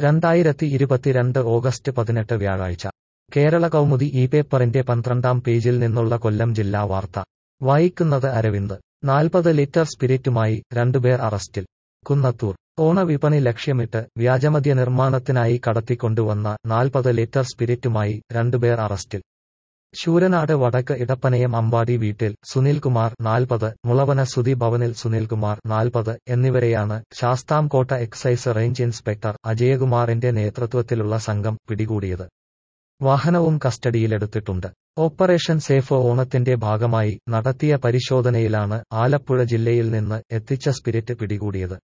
രണ്ടായിരത്തി ഇരുപത്തിരണ്ട് ഓഗസ്റ്റ് പതിനെട്ട് വ്യാഴാഴ്ച കേരള കൗമുദി ഈ പേപ്പറിന്റെ പന്ത്രണ്ടാം പേജിൽ നിന്നുള്ള കൊല്ലം ജില്ലാ വാർത്ത വായിക്കുന്നത് അരവിന്ദ് നാൽപ്പത് ലിറ്റർ സ്പിരിറ്റുമായി രണ്ടുപേർ അറസ്റ്റിൽ കുന്നത്തൂർ ഓണവിപണി ലക്ഷ്യമിട്ട് വ്യാജമദ്യ നിർമ്മാണത്തിനായി കടത്തിക്കൊണ്ടുവന്ന നാൽപ്പത് ലിറ്റർ സ്പിരിറ്റുമായി രണ്ടുപേർ അറസ്റ്റിൽ ശൂരനാട് വടക്ക് ഇടപ്പനയം അമ്പാടി വീട്ടിൽ സുനിൽകുമാർ നാൽപ്പത് മുളവന സുധി ഭവനിൽ സുനിൽകുമാർ നാൽപ്പത് എന്നിവരെയാണ് ശാസ്താംകോട്ട എക്സൈസ് റേഞ്ച് ഇൻസ്പെക്ടർ അജയകുമാറിന്റെ നേതൃത്വത്തിലുള്ള സംഘം പിടികൂടിയത് വാഹനവും കസ്റ്റഡിയിലെടുത്തിട്ടുണ്ട് ഓപ്പറേഷൻ സേഫ് ഓണത്തിന്റെ ഭാഗമായി നടത്തിയ പരിശോധനയിലാണ് ആലപ്പുഴ ജില്ലയിൽ നിന്ന് എത്തിച്ച സ്പിരിറ്റ് പിടികൂടിയത്